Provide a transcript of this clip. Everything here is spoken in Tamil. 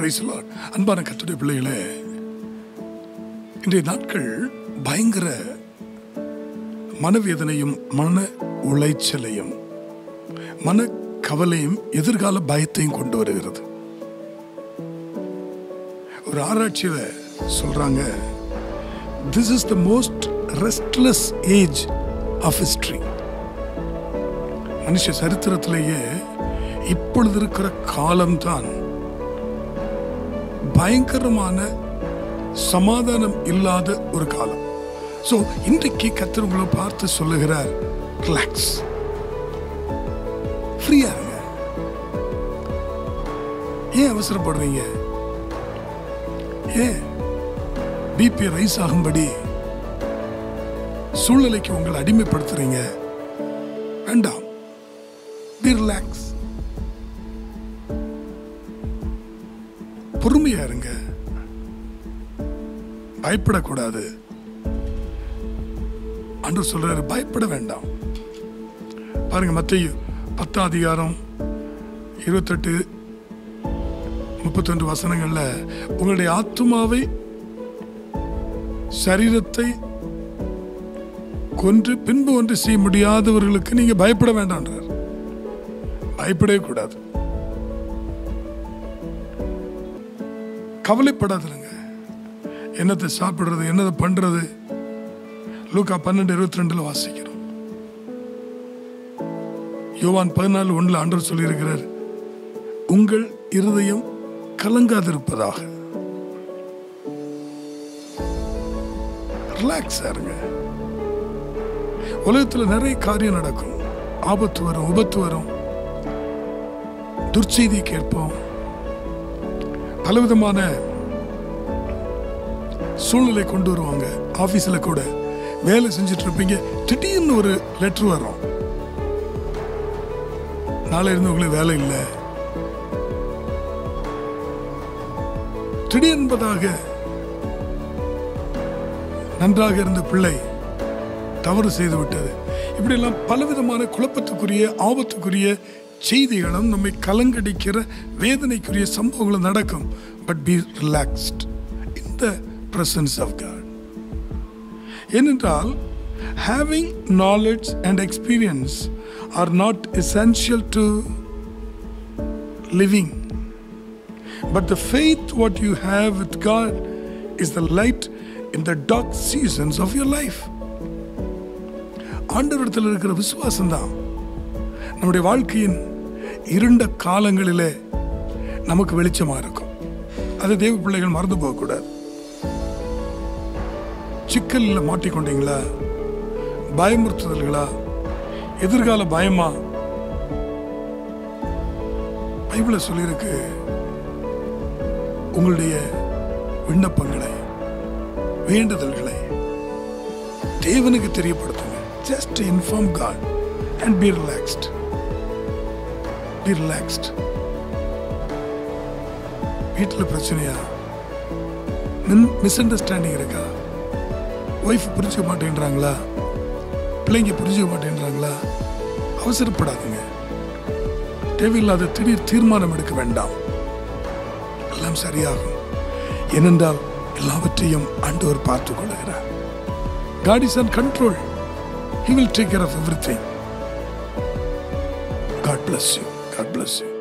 பிரைஸ் அன்பான கத்துடைய பிள்ளைகளே இன்றைய நாட்கள் பயங்கர மனவேதனையும் மன உளைச்சலையும் மன கவலையும் எதிர்கால பயத்தையும் கொண்டு வருகிறது ஒரு ஆராய்ச்சியில சொல்றாங்க this is the most restless age of history மனுஷ சரித்திரத்திலேயே இப்பொழுது இருக்கிற காலம்தான் பயங்கரமான சமாதானம் இல்லாத ஒரு காலம் ஸோ இன்றைக்கு கத்தர் உங்களை பார்த்து சொல்லுகிறார் ரிலாக்ஸ் ஃப்ரீயா இருங்க ஏன் அவசரப்படுறீங்க ஏன் பிபி ரைஸ் ஆகும்படி சூழ்நிலைக்கு உங்களை அடிமைப்படுத்துறீங்க வேண்டாம் பி ரிலாக்ஸ் பொறுமையா இருங்க பயப்படக்கூடாது அன்று சொல்றாரு பயப்பட வேண்டாம் பாருங்க மத்திய பத்தாம் அதிகாரம் இருபத்தெட்டு முப்பத்தொன்று வசனங்கள்ல உங்களுடைய ஆத்மாவை சரீரத்தை கொன்று பின்பு ஒன்று செய்ய முடியாதவர்களுக்கு நீங்க பயப்பட வேண்டாம்ன்றார் பயப்படவே கூடாது கவலைப்படாதுங்க என்னத்தை சாப்பிடுறது என்னதை பண்றது லூக்கா பன்னெண்டு இருபத்தி ரெண்டுல வாசிக்கிறோம் யோவான் பதினாலு ஒண்ணுல ஆண்டவர் சொல்லியிருக்கிறார் உங்கள் இருதயம் கலங்காதிருப்பதாக ரிலாக்ஸ் இருங்க உலகத்துல நிறைய காரியம் நடக்கும் ஆபத்து வரும் விபத்து வரும் துர்ச்செய்தி கேட்போம் பலவிதமான சூழ்நிலை கொண்டு வருவாங்க ஆபீஸ்ல கூட வேலை செஞ்சுட்டு இருப்பீங்க திடீர்னு ஒரு லெட்டர் வரும் நாளை இருந்து உங்களுக்கு வேலை இல்லை திடீரென்பதாக நன்றாக இருந்த பிள்ளை தவறு செய்து விட்டது இப்படியெல்லாம் பலவிதமான குழப்பத்துக்குரிய ஆபத்துக்குரிய செய்திகளும் நம்மை கலங்கடிக்கிற வேதனைக்குரிய சம்பவங்களும் நடக்கும் but be relaxed in the presence of God ஏனென்றால் having knowledge and experience are not essential to living but the faith what you have with God is the light in the dark seasons of your life ஆண்டவரத்தில் இருக்கிற விசுவாசம் தான் நம்முடைய வாழ்க்கையின் இருண்ட காலங்களிலே நமக்கு வெளிச்சமா இருக்கும் அது தேவ பிள்ளைகள் மறந்து போகக்கூடாது சிக்கலில் மாட்டிக்கொண்டீங்களா பயமுறுத்துதல்களா எதிர்கால பயமா பைபிள சொல்லியிருக்கு உங்களுடைய விண்ணப்பங்களை வேண்டுதல்களை தேவனுக்கு தெரியப்படுத்துங்க just inform God and be relaxed be relaxed வீட்டில் பிரச்சனையா மிஸ் அண்டர்ஸ்டாண்டிங் இருக்கா ஒய்ஃப் புரிஞ்சுக்க மாட்டேன்றாங்களா பிள்ளைங்க புரிஞ்சுக்க மாட்டேன்றாங்களா அவசரப்படாதுங்க தேவையில்லாத திடீர் தீர்மானம் எடுக்க வேண்டாம் எல்லாம் சரியாகும் ஏனென்றால் எல்லாவற்றையும் ஆண்டவர் பார்த்துக் கொள்கிறார் God is on control. He will take care of everything. God bless you. God bless you.